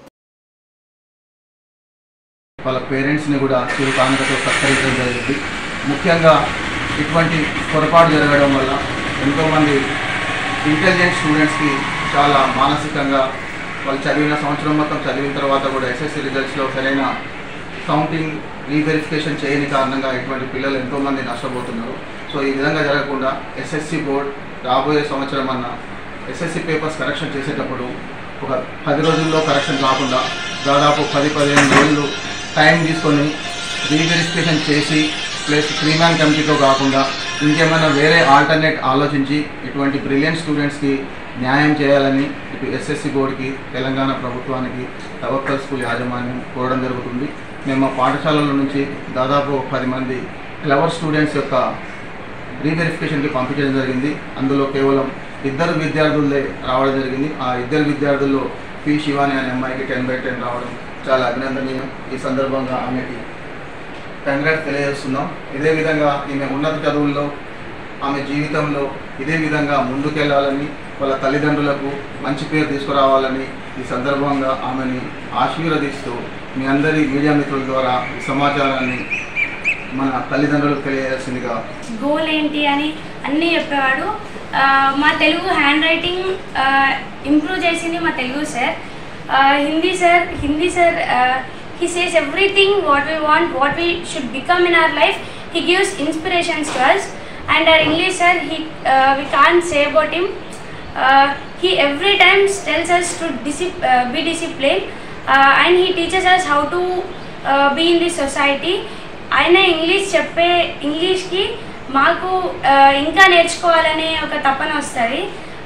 వాళ్ళ పేరెంట్స్ని కూడా చిరు కానుకతో సత్కరించడం జరిగింది ముఖ్యంగా ఇటువంటి పొరపాటు జరగడం వల్ల ఎంతోమంది ఇంటెలిజెంట్ స్టూడెంట్స్కి చాలా మానసికంగా వాళ్ళు చదివిన సంవత్సరం మొత్తం చదివిన తర్వాత కూడా ఎస్ఎస్సి రిజల్ట్స్లో సరైన కౌంటింగ్ రీవెరిఫికేషన్ చేయని కారణంగా ఇటువంటి పిల్లలు ఎంతోమంది నష్టపోతున్నారు సో ఈ విధంగా జరగకుండా ఎస్ఎస్సి బోర్డ్ రాబోయే సంవత్సరం అన్న ఎస్ఎస్సి పేపర్స్ కరెక్షన్ చేసేటప్పుడు ఒక పది రోజుల్లో కరెక్షన్ కాకుండా దాదాపు పది పదిహేను రోజులు టైం తీసుకొని రీవెరిఫికేషన్ చేసి ప్లస్ త్రీ మ్యాన్ కమిటీతో కాకుండా ఇంకేమైనా వేరే ఆల్టర్నేట్ ఆలోచించి ఇటువంటి బ్రిలియంట్ స్టూడెంట్స్కి న్యాయం చేయాలని ఇటు ఎస్ఎస్సి బోర్డుకి తెలంగాణ ప్రభుత్వానికి తవక్కల్ స్కూల్ యాజమాన్యం కోరడం జరుగుతుంది మేము మా పాఠశాలల నుంచి దాదాపు పది మంది క్లవర్ స్టూడెంట్స్ యొక్క రీవెరిఫికేషన్కి పంపించడం జరిగింది అందులో కేవలం ఇద్దరు విద్యార్థులే రావడం జరిగింది ఆ ఇద్దరు విద్యార్థుల్లో పి శివాని అనే అమ్మాయికి టెన్ బై టెన్ రావడం చాలా అభినందనీయం ఈ సందర్భంగా ఆమెకి కంగ్రాట్స్ తెలియజేస్తున్నాం ఇదే విధంగా ఈమె ఉన్నత చదువుల్లో ఆమె జీవితంలో ఇదే విధంగా ముందుకెళ్లాలని వాళ్ళ తల్లిదండ్రులకు మంచి పేరు తీసుకురావాలని ఈ సందర్భంగా ఆమెని ఆశీర్వదిస్తూ మీ అందరి మీడియా మిత్రుల ద్వారా ఈ సమాచారాన్ని మన తల్లిదండ్రులకు తెలియజేసిందిగా గోల్ ఏంటి అని అన్నీ చెప్పేవాడు ఆ, మా తెలుగు హ్యాండ్ రైటింగ్ ఇంప్రూవ్ చేసింది మా తెలుగు సార్ ఆ, Hindi sir Hindi sir he says everything what we want what we should become in our life he gives inspirations to us and our English sir he we can say about him he every time tells us to disip- uh, be disciplined uh, and he teaches us how to uh, be in this society ఆయన English చెప్పే ఇంగ్లీష్కి మాకు uh, ఇంకా నేర్చుకోవాలనే ఒక తపన వస్తుంది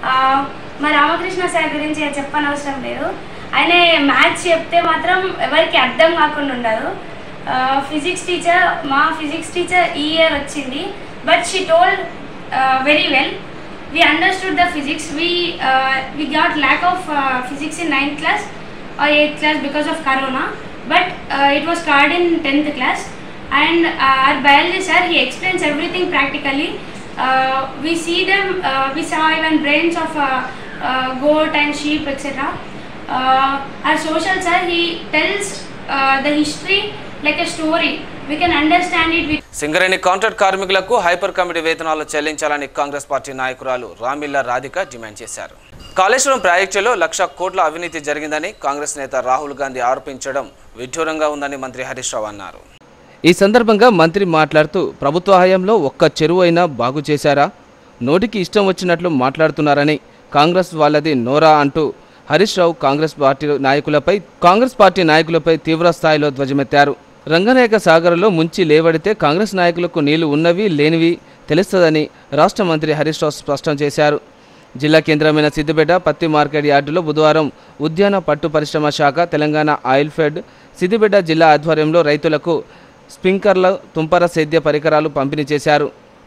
మా రామకృష్ణ సార్ గురించి చెప్పనవసరం లేదు ఆయన మ్యాథ్స్ చెప్తే మాత్రం ఎవరికి అర్థం కాకుండా ఉండదు ఫిజిక్స్ టీచర్ మా ఫిజిక్స్ టీచర్ ఈ ఇయర్ వచ్చింది but she told very well we understood the physics we uh, we got lack of uh, physics in 9th class or 8th class because of corona but uh, it was covered in 10th class and uh, our biology sir he explains everything practically Uh, we see them, uh, we saw even brains of uh, uh, goat and sheep, etc. Uh, our social sir, he tells uh, the history like a story. We can understand it with Singareni contract కార్మికులకు high power committee వేతనాలు చెల్లించాలని Congress party నాయకురాలు రామిల్లా Radhika demand చేశారు కాళేశ్వరం ప్రాజెక్టులో లక్ష కోట్ల అవినీతి జరిగిందని కాంగ్రెస్ నేత రాహుల్ గాంధీ ఆరోపించడం విడ్డూరంగా ఉందని మంత్రి హరీష్ రావు అన్నారు ఈ సందర్భంగా మంత్రి మాట్లాడుతూ ప్రభుత్వ హయాంలో ఒక్క చెరువు అయినా బాగు చేశారా నోటికి ఇష్టం వచ్చినట్లు మాట్లాడుతున్నారని కాంగ్రెస్ వాళ్ళది నోరా అంటూ హరీష్ రావు కాంగ్రెస్ పార్టీ నాయకులపై కాంగ్రెస్ పార్టీ నాయకులపై తీవ్ర స్థాయిలో ధ్వజమెత్తారు రంగనాయక సాగర్లో ముంచి లేవడితే కాంగ్రెస్ నాయకులకు నీళ్లు ఉన్నవి లేనివి తెలుస్తుందని రాష్ట్ర మంత్రి హరీష్ రావు స్పష్టం చేశారు జిల్లా కేంద్రమైన సిద్దిపేట పత్తి మార్కెట్ యార్డులో బుధవారం ఉద్యాన పట్టు పరిశ్రమ శాఖ తెలంగాణ ఆయిల్ ఫెడ్ సిద్దిపేట జిల్లా ఆధ్వర్యంలో రైతులకు స్ప్రింకర్ల తుంపర సేద్య పరికరాలు పంపిణీ చేశారు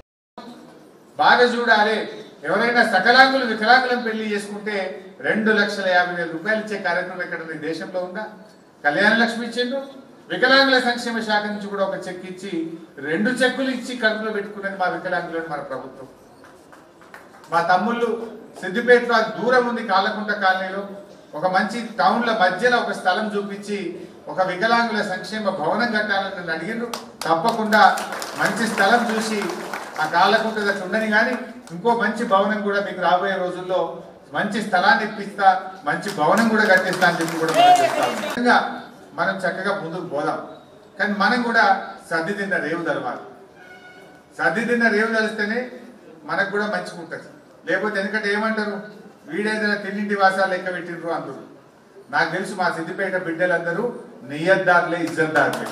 బాగా చూడాలి ఎవరైనా సకలాంగులు వికలాంగులను పెళ్లి చేసుకుంటే రెండు లక్షల యాభై వేల రూపాయలు ఇచ్చే కార్యక్రమం ఎక్కడ ఈ దేశంలో ఉందా కళ్యాణ లక్ష్మి ఇచ్చిండ్రు వికలాంగుల సంక్షేమ శాఖ నుంచి కూడా ఒక చెక్ ఇచ్చి రెండు చెక్కులు ఇచ్చి కడుపులో పెట్టుకున్నది మా వికలాంగులను మన ప్రభుత్వం మా తమ్ముళ్ళు సిద్దిపేటలో అది దూరం ఉంది కాలకుంట కాలనీలో ఒక మంచి టౌన్ల మధ్యలో ఒక స్థలం చూపించి ఒక వికలాంగుల సంక్షేమ భవనం కట్టాలని నన్ను అడిగిండ్రు తప్పకుండా మంచి స్థలం చూసి ఆ కాలకుంట దగ్గర ఉండని కానీ ఇంకో మంచి భవనం కూడా మీకు రాబోయే రోజుల్లో మంచి స్థలాన్ని ఇప్పిస్తా మంచి భవనం కూడా కట్టిస్తా అని చెప్పి కూడా మనం చెప్తా ఉన్నాం. నిజంగా మనం చక్కగా ముందుకు పోదాం కానీ మనం కూడా సర్ది తిన్న రేవు తెలవాలి సర్ది తిన్న రేవు తెలిస్తేనే మనకు కూడా మంచిగా ఉంటుంది లేకపోతే ఎందుకంటే ఏమంటారు వీడేదైనా తిన్నింటి వాసాలు లెక్క పెట్టిండ్రు అందరూ నాకు తెలుసు మా సిద్దిపేట బిడ్డలందరూ నియ్యద్దారులే ఇజ్జద్దారులే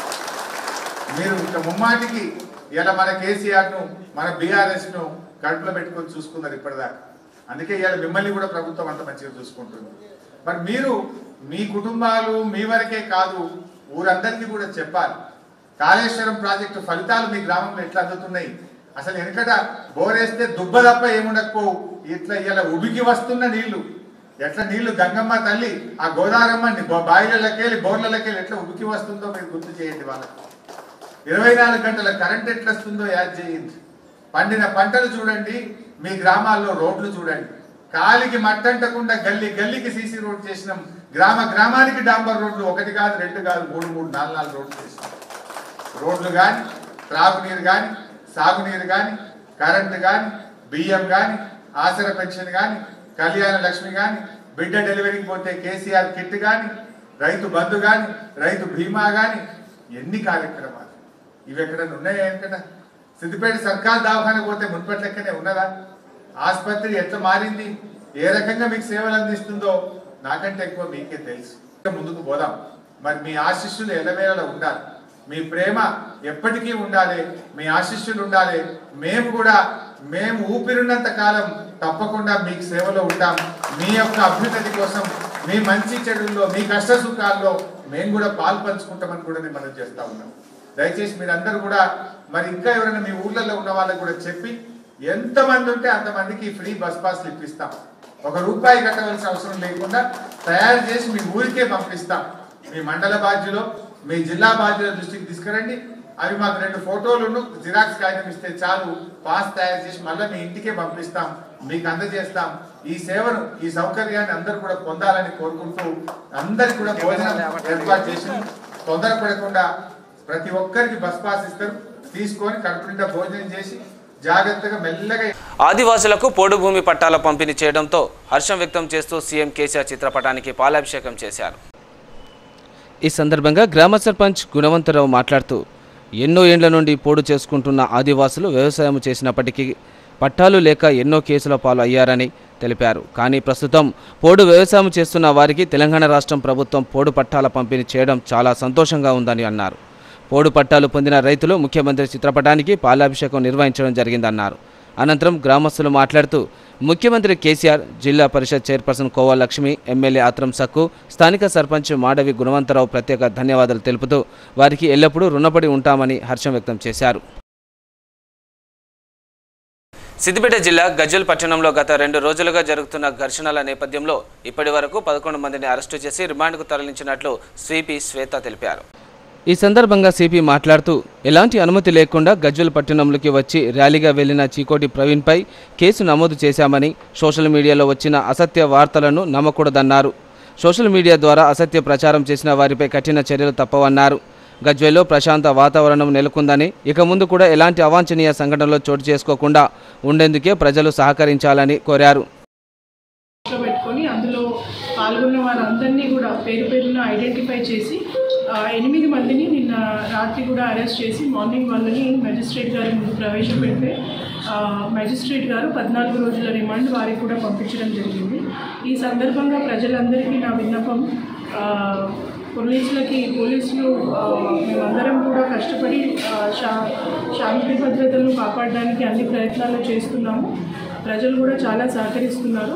మీరు ఇక ముమ్మాటికి ఇలా మన కేసీఆర్ ను మన బీఆర్ఎస్ ను కడుపులో పెట్టుకొని చూసుకున్నారు ఇప్పటిదాకా అందుకే ఇవాళ మిమ్మల్ని కూడా ప్రభుత్వం అంత మంచిగా చూసుకుంటుంది మరి మీరు మీ కుటుంబాలు మీ వరకే కాదు ఊరందరికీ కూడా చెప్పాలి కాళేశ్వరం ప్రాజెక్టు ఫలితాలు మీ గ్రామంలో ఎట్లా అందుతున్నాయి అసలు వెనకట బోరేస్తే దుబ్బ తప్ప ఏముండకపోవు ఇట్లా ఇలా ఉబికి వస్తున్న నీళ్లు ఎట్లా నీళ్లు గంగమ్మ తల్లి ఆ గోదావరమ్మ బాయిలకెళ్ళి బోర్లకెళ్ళి ఎట్లా ఉబికి వస్తుందో మీరు గుర్తు చేయండి వాళ్ళకి ఇరవై నాలుగు గంటల కరెంట్ ఎట్లా వస్తుందో యాడ్ చేయండి పండిన పంటలు చూడండి మీ గ్రామాల్లో రోడ్లు చూడండి కాలికి మట్టంటకుండా గల్లీ గల్లీకి సీసీ రోడ్ చేసినాం గ్రామ గ్రామానికి డాంబర్ రోడ్లు ఒకటి కాదు రెండు కాదు మూడు మూడు నాలుగు నాలుగు రోడ్లు చేసినాం రోడ్లు కానీ త్రాగునీరు కానీ సాగునీరు కానీ కరెంటు కానీ బియ్యం కానీ ఆసర పెన్షన్ కానీ కళ్యాణ లక్ష్మి కానీ బిడ్డ డెలివరీకి పోతే కేసీఆర్ కిట్ కానీ రైతు బంధు కానీ రైతు బీమా కానీ ఎన్ని కార్యక్రమాలు ఇవి ఎక్కడైనా ఉన్నాయా ఎక్కడ సిద్దిపేట సర్కార్ దవాఖాన పోతే మున్పటి లెక్కనే ఉన్నదా ఆసుపత్రి ఎట్లా మారింది ఏ రకంగా మీకు సేవలు అందిస్తుందో నాకంటే ఎక్కువ మీకే తెలుసు ఇంకా ముందుకు పోదాం మరి మీ ఆశిష్యులు ఎల్లవేళలా ఉండాలి మీ ప్రేమ ఎప్పటికీ ఉండాలి మీ ఆశిష్యులు ఉండాలి మేము కూడా మేము ఊపిరున్నంత కాలం తప్పకుండా మీకు సేవలో ఉంటాం మీ యొక్క అభ్యున్నతి కోసం మీ మంచి చెడుల్లో మీ కష్ట సుఖాల్లో మేము కూడా పాలు పంచుకుంటామని కూడా నేను మనం చేస్తా ఉన్నాం దయచేసి మీరందరూ కూడా మరి ఇంకా ఎవరైనా మీ ఊర్లలో ఉన్న వాళ్ళకి కూడా చెప్పి ఎంతమంది ఉంటే అంతమందికి ఫ్రీ బస్ పాస్లు ఇప్పిస్తాం ఒక రూపాయి కట్టవలసిన అవసరం లేకుండా తయారు చేసి మీ ఊరికే పంపిస్తాం మీ మండల బాధ్యులో మీ జిల్లా బాధ్యుల దృష్టికి తీసుకురండి అవి మాకు రెండు ఫోటోలను జిరాక్స్ కాగితం ఇస్తే చాలు పాస్ తయారు చేసి మళ్ళీ మీ ఇంటికే పంపిస్తాం మీకు అందజేస్తాం ఈ సేవను ఈ సౌకర్యాన్ని అందరూ కూడా పొందాలని కోరుకుంటూ అందరికి కూడా భోజనం ఏర్పాటు చేసి తొందరపడకుండా ప్రతి ఒక్కరికి బస్ పాస్ ఇస్తారు తీసుకొని కడుపు నిండా భోజనం చేసి జాగ్రత్తగా మెల్లగా ఆదివాసులకు పోడు భూమి పట్టాల పంపిణీ చేయడంతో హర్షం వ్యక్తం చేస్తూ సీఎం కేసీఆర్ చిత్రపటానికి పాలాభిషేకం చేశారు ఈ సందర్భంగా గ్రామ సర్పంచ్ గుణవంతరావు మాట్లాడుతూ ఎన్నో ఏండ్ల నుండి పోడు చేసుకుంటున్న ఆదివాసులు వ్యవసాయం చేసినప్పటికీ పట్టాలు లేక ఎన్నో కేసుల పాలు అయ్యారని తెలిపారు కానీ ప్రస్తుతం పోడు వ్యవసాయం చేస్తున్న వారికి తెలంగాణ రాష్ట్రం ప్రభుత్వం పోడు పట్టాల పంపిణీ చేయడం చాలా సంతోషంగా ఉందని అన్నారు పోడు పట్టాలు పొందిన రైతులు ముఖ్యమంత్రి చిత్రపటానికి పాలాభిషేకం నిర్వహించడం జరిగిందన్నారు అనంతరం గ్రామస్తులు మాట్లాడుతూ ముఖ్యమంత్రి కేసీఆర్ జిల్లా పరిషత్ చైర్పర్సన్ కోవా లక్ష్మి ఎమ్మెల్యే ఆత్రం సక్కు స్థానిక సర్పంచ్ మాడవి గుణవంతరావు ప్రత్యేక ధన్యవాదాలు తెలుపుతూ వారికి ఎల్లప్పుడూ రుణపడి ఉంటామని హర్షం వ్యక్తం చేశారు సిద్దిపేట జిల్లా గజ్వల్ పట్టణంలో గత రెండు రోజులుగా జరుగుతున్న ఘర్షణల నేపథ్యంలో ఇప్పటి వరకు పదకొండు మందిని అరెస్టు చేసి రిమాండ్కు తరలించినట్లు స్వీపీ శ్వేత తెలిపారు ఈ సందర్భంగా సిపి మాట్లాడుతూ ఎలాంటి అనుమతి లేకుండా గజ్వెల్ పట్టణంలోకి వచ్చి ర్యాలీగా వెళ్లిన చీకోటి ప్రవీణ్పై కేసు నమోదు చేశామని సోషల్ మీడియాలో వచ్చిన అసత్య వార్తలను నమ్మకూడదన్నారు సోషల్ మీడియా ద్వారా అసత్య ప్రచారం చేసిన వారిపై కఠిన చర్యలు తప్పవన్నారు గజ్వేల్లో ప్రశాంత వాతావరణం నెలకొందని ఇక ముందు కూడా ఎలాంటి అవాంఛనీయ సంఘటనలు చోటు చేసుకోకుండా ఉండేందుకే ప్రజలు సహకరించాలని కోరారు దృష్టిలో పెట్టుకొని అందులో పాల్గొన్న వారందరినీ కూడా పేరు పేరున ఐడెంటిఫై చేసి ఆ, ఎనిమిది మందిని నిన్న రాత్రి కూడా అరెస్ట్ చేసి మార్నింగ్ వాళ్ళని మెజిస్ట్రేట్ గారి ముందు ప్రవేశపెడితే ఆ, మెజిస్ట్రేట్ గారు పద్నాలుగు రోజుల రిమాండ్ వారికి కూడా పంపించడం జరిగింది ఈ సందర్భంగా ప్రజలందరికీ నా విన్నపం ఆ, పోలీసులకి పోలీసులు ఆ, మేమందరం కూడా కష్టపడి ఆ, శా శాంతి భద్రతలను కాపాడడానికి అన్ని ప్రయత్నాలు చేస్తున్నాము ప్రజలు కూడా చాలా సహకరిస్తున్నారు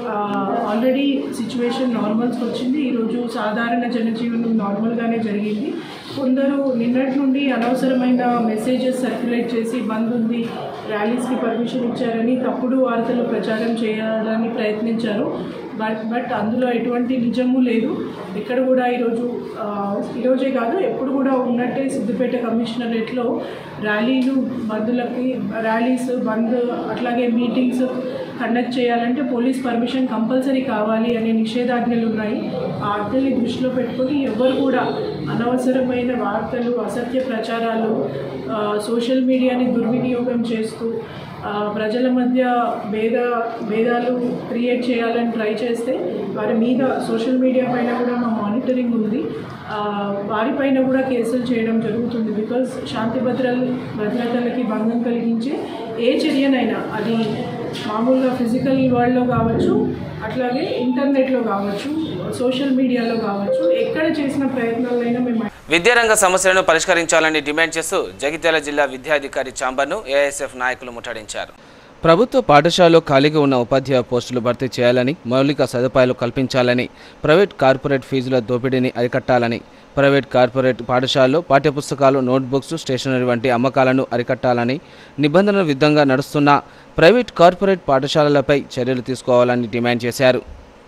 ఆల్రెడీ సిచ్యువేషన్ నార్మల్స్కి వచ్చింది ఈరోజు సాధారణ జనజీవనం నార్మల్గానే జరిగింది కొందరు నిన్నటి నుండి అనవసరమైన మెసేజెస్ సర్క్యులేట్ చేసి బంద్ ఉంది ర్యాలీస్కి పర్మిషన్ ఇచ్చారని తప్పుడు వార్తలు ప్రచారం చేయాలని ప్రయత్నించారు బట్ బట్ అందులో ఎటువంటి నిజము లేదు ఇక్కడ కూడా ఈరోజు ఆ, ఈరోజే కాదు ఎప్పుడు కూడా ఉన్నట్టే సిద్దిపేట కమిషనరేట్లో ర్యాలీలు బంధులకి ర్యాలీస్ బంద్ అట్లాగే మీటింగ్స్ కండక్ట్ చేయాలంటే పోలీస్ పర్మిషన్ కంపల్సరీ కావాలి అనే నిషేధాజ్ఞలు ఉన్నాయి ఆ ఆజ్ఞల్ని దృష్టిలో పెట్టుకొని ఎవరు కూడా అనవసరమైన వార్తలు అసత్య ప్రచారాలు ఆ, సోషల్ మీడియాని దుర్వినియోగం చేస్తూ ఆ, ప్రజల మధ్య భేద భేదాలు క్రియేట్ చేయాలని ట్రై చేస్తే వారి మీద సోషల్ మీడియా పైన కూడా మా మానిటరింగ్ ఉంది ఆ, వారిపైన కూడా కేసులు చేయడం జరుగుతుంది బికాజ్ శాంతి భద్రల్ భద్రతలకి భంగం కలిగించే ఏ చర్యనైనా అది మామూలుగా ఫిజికల్ వరల్డ్లో కావచ్చు అట్లాగే ఇంటర్నెట్లో కావచ్చు సోషల్ మీడియాలో కావచ్చు ఎక్కడ చేసిన ప్రయత్నాలైనా మేము విద్యారంగ సమస్యలను పరిష్కరించాలని డిమాండ్ చేస్తూ జగిత్యాల జిల్లా విద్యాధికారి చాంబర్ను ఏఐఎస్ఎఫ్ నాయకులు ముట్టడించారు ప్రభుత్వ పాఠశాలలో ఖాళీగా ఉన్న ఉపాధ్యాయ పోస్టులు భర్తీ చేయాలని మౌలిక సదుపాయాలు కల్పించాలని ప్రైవేట్ కార్పొరేట్ ఫీజుల దోపిడీని అరికట్టాలని ప్రైవేట్ కార్పొరేట్ పాఠశాలలో పాఠ్యపుస్తకాలు నోట్బుక్స్ స్టేషనరీ వంటి అమ్మకాలను అరికట్టాలని నిబంధనల విధంగా నడుస్తున్న ప్రైవేట్ కార్పొరేట్ పాఠశాలలపై చర్యలు తీసుకోవాలని డిమాండ్ చేశారు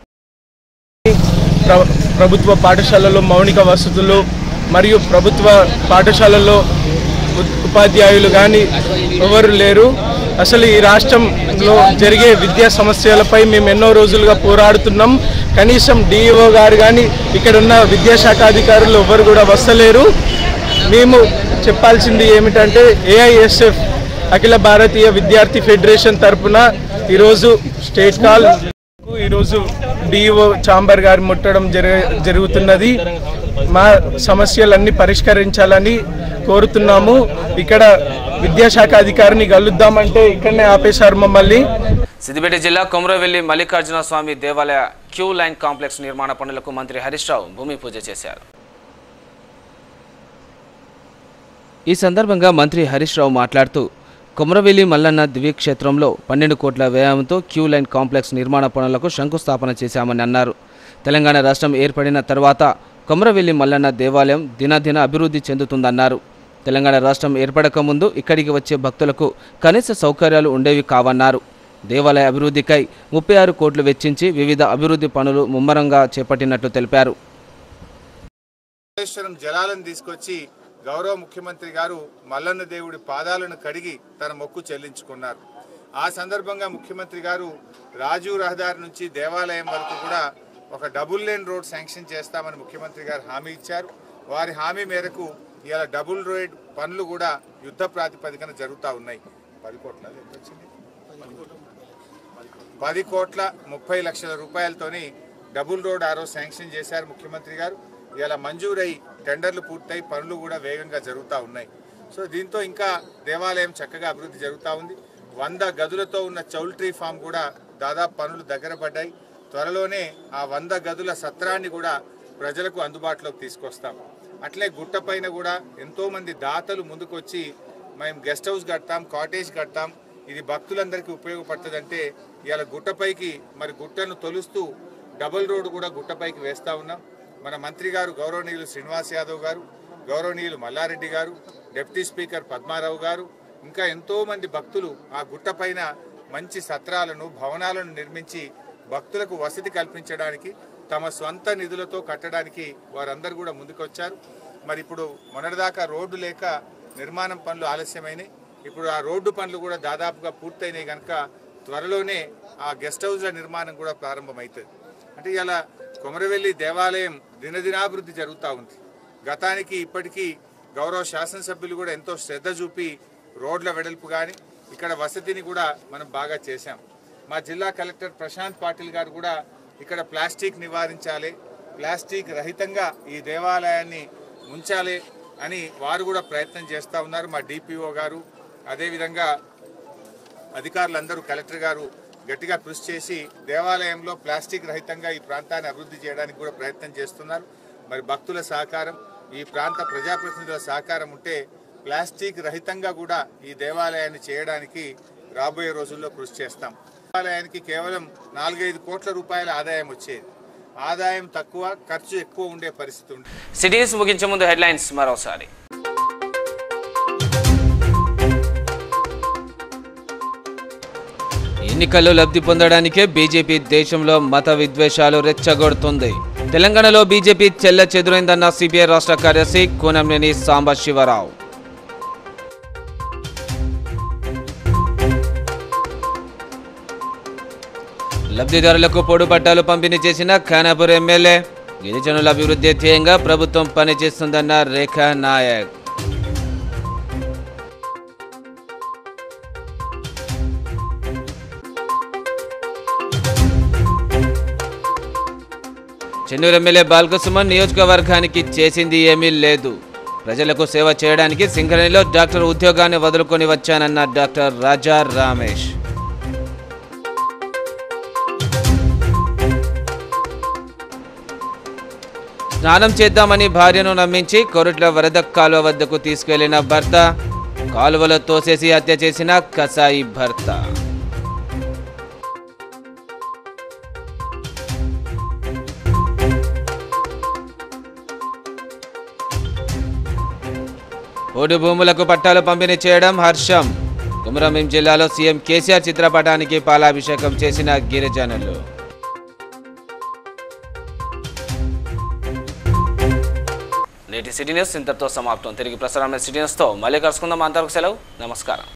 ప్ర- ప్రభుత్వ పాఠశాలలో మౌలిక వసతులు మరియు ప్రభుత్వ పాఠశాలల్లో ఉ- ఉపాధ్యాయులు కానీ ఎవరు లేరు అసలు ఈ రాష్ట్రంలో జరిగే విద్యా సమస్యలపై మేము ఎన్నో రోజులుగా పోరాడుతున్నాం కనీసం డిఈఓ గారు కానీ ఇక్కడ ఉన్న విద్యాశాఖ అధికారులు ఎవరు కూడా వస్తలేరు మేము చెప్పాల్సింది ఏమిటంటే ఏఐఎస్ఎఫ్ అఖిల భారతీయ విద్యార్థి ఫెడరేషన్ తరపున ఈరోజు స్టేట్ కాల్ ఈరోజు డిఓ చాంబర్ గారు ముట్టడం జరగ జరుగుతున్నది మా సమస్యలన్నీ పరిష్కరించాలని కోరుతున్నాము ఇక్కడ విద్యాశాఖ అధికారిని కలుద్దామంటే ఇక్కడనే ఆపేశారు మమ్మల్ని సిద్దిపేట జిల్లా కొమరవెల్లి మల్లికార్జున స్వామి దేవాలయ క్యూ లైన్ కాంప్లెక్స్ నిర్మాణ పనులకు మంత్రి హరీష్ రావు భూమి పూజ చేశారు ఈ సందర్భంగా మంత్రి హరీష్ రావు మాట్లాడుతూ కొమరవెల్లి మల్లన్న దివ్యక్షేత్రంలో పన్నెండు కోట్ల వ్యయంతో క్యూ లైన్ కాంప్లెక్స్ నిర్మాణ పనులకు శంకుస్థాపన చేశామని అన్నారు తెలంగాణ రాష్ట్రం ఏర్పడిన తర్వాత కొమరవెల్లి మల్లన్న దేవాలయం దినదిన అభివృద్ధి చెందుతుందన్నారు తెలంగాణ రాష్ట్రం ఏర్పడక ముందు ఇక్కడికి వచ్చే భక్తులకు కనీస సౌకర్యాలు ఉండేవి కావన్నారు దేవాలయ అభివృద్ధికై ముప్పై ఆరు కోట్లు వెచ్చించి వివిధ అభివృద్ధి పనులు ముమ్మరంగా చేపట్టినట్లు తెలిపారు కాళేశ్వరం జలాలను తీసుకొచ్చి గౌరవ ముఖ్యమంత్రి గారు మల్లన్న దేవుడి పాదాలను కడిగి తన మొక్కు చెల్లించుకున్నారు ఆ సందర్భంగా ముఖ్యమంత్రి గారు రాజీవ్ రహదారి నుంచి దేవాలయం వరకు కూడా ఒక డబుల్ లేన్ రోడ్ శాంక్షన్ చేస్తామని ముఖ్యమంత్రి గారు హామీ ఇచ్చారు వారి హామీ మేరకు ఇలా డబుల్ రోడ్ పనులు కూడా యుద్ధ ప్రాతిపదికన జరుగుతూ ఉన్నాయి పది కోట్ల ఎంత వచ్చింది పది కోట్ల ముప్పై లక్షల రూపాయలతోని డబుల్ రోడ్ ఆరో శాంక్షన్ చేశారు ముఖ్యమంత్రి గారు ఇలా మంజూరై టెండర్లు పూర్తయి పనులు కూడా వేగంగా జరుగుతూ ఉన్నాయి సో దీంతో ఇంకా దేవాలయం చక్కగా అభివృద్ధి జరుగుతూ ఉంది వంద గదులతో ఉన్న చౌల్ట్రీ ఫామ్ కూడా దాదాపు పనులు దగ్గర పడ్డాయి త్వరలోనే ఆ వంద గదుల సత్రాన్ని కూడా ప్రజలకు అందుబాటులోకి తీసుకొస్తాం అట్లే గుట్టపైన కూడా ఎంతోమంది దాతలు ముందుకొచ్చి మేము గెస్ట్ హౌస్ కడతాం కాటేజ్ కడతాం ఇది భక్తులందరికీ ఉపయోగపడుతుందంటే ఇవాళ గుట్టపైకి మరి గుట్టను తొలుస్తూ డబుల్ రోడ్ కూడా గుట్టపైకి వేస్తా ఉన్నాం మన మంత్రి గారు గౌరవనీయులు శ్రీనివాస్ యాదవ్ గారు గౌరవనీయులు మల్లారెడ్డి గారు డిప్యూటీ స్పీకర్ పద్మారావు గారు ఇంకా ఎంతో మంది భక్తులు ఆ గుట్టపైన మంచి సత్రాలను భవనాలను నిర్మించి భక్తులకు వసతి కల్పించడానికి తమ స్వంత నిధులతో కట్టడానికి వారందరూ కూడా ముందుకొచ్చారు మరి ఇప్పుడు మొన్నటిదాకా రోడ్డు లేక నిర్మాణం పనులు ఆలస్యమైనాయి ఇప్పుడు ఆ రోడ్డు పనులు కూడా దాదాపుగా పూర్తయినాయి కనుక త్వరలోనే ఆ గెస్ట్ హౌస్ల నిర్మాణం కూడా ప్రారంభమవుతుంది అంటే ఇలా కొమరవెల్లి దేవాలయం దినదినాభివృద్ధి జరుగుతూ ఉంది గతానికి ఇప్పటికీ గౌరవ శాసనసభ్యులు కూడా ఎంతో శ్రద్ధ చూపి రోడ్ల వెడల్పు కానీ ఇక్కడ వసతిని కూడా మనం బాగా చేశాం మా జిల్లా కలెక్టర్ ప్రశాంత్ పాటిల్ గారు కూడా ఇక్కడ ప్లాస్టిక్ నివారించాలి ప్లాస్టిక్ రహితంగా ఈ దేవాలయాన్ని ఉంచాలి అని వారు కూడా ప్రయత్నం చేస్తూ ఉన్నారు మా డిపిఓ గారు అదేవిధంగా అధికారులందరూ కలెక్టర్ గారు గట్టిగా కృషి చేసి దేవాలయంలో ప్లాస్టిక్ రహితంగా ఈ ప్రాంతాన్ని అభివృద్ధి చేయడానికి కూడా ప్రయత్నం చేస్తున్నారు మరి భక్తుల సహకారం ఈ ప్రాంత ప్రజాప్రతినిధుల సహకారం ఉంటే ప్లాస్టిక్ రహితంగా కూడా ఈ దేవాలయాన్ని చేయడానికి రాబోయే రోజుల్లో కృషి చేస్తాం దేవాలయానికి కేవలం నాలుగైదు కోట్ల రూపాయల ఆదాయం వచ్చేది ఆదాయం తక్కువ ఖర్చు ఎక్కువ ఉండే పరిస్థితి ఉంది సిటీస్ ముగించే ముందు హెడ్లైన్స్ మరోసారి ఎన్నికల్లో లబ్ధి పొందడానికే బీజేపీ దేశంలో మత విద్వేషాలు రెచ్చగొడుతుంది తెలంగాణలో బీజేపీ చెల్ల చెదురైందన్న సిపిఐ రాష్ట్ర కార్యదర్శి కూనంనేని సాంబశివరావు లబ్ధిదారులకు పొడు పట్టాలు పంపిణీ చేసిన ఖానాపూర్ ఎమ్మెల్యే గిరిజనుల అభివృద్ధి ధ్యేయంగా ప్రభుత్వం పనిచేస్తుందన్న రేఖా నాయక్ చెన్నూరు ఎమ్మెల్యే బాల్కసుమన్ నియోజకవర్గానికి చేసింది ఏమీ లేదు ప్రజలకు సేవ చేయడానికి సింగరేణిలో డాక్టర్ ఉద్యోగాన్ని వదులుకొని వచ్చానన్న డాక్టర్ రాజా రామేష్ స్నానం చేద్దామని భార్యను నమ్మించి కొరుట్ల వరద కాలువ వద్దకు తీసుకెళ్లిన భర్త కాలువలో తోసేసి హత్య చేసిన కసాయి భర్త ఓటు భూములకు పట్టాలు పంపిణీ చేయడం హర్షం కుమరంభీం జిల్లాలో సీఎం కేసీఆర్ చిత్రపటానికి పాలాభిషేకం చేసిన గిరిజనులు నేటి సిటీ న్యూస్ ఇంతటితో సమాప్తం తిరిగి ప్రసారమైన సిటీ న్యూస్తో మళ్ళీ కలుసుకుందాం అంతవరకు సెలవు నమస్కారం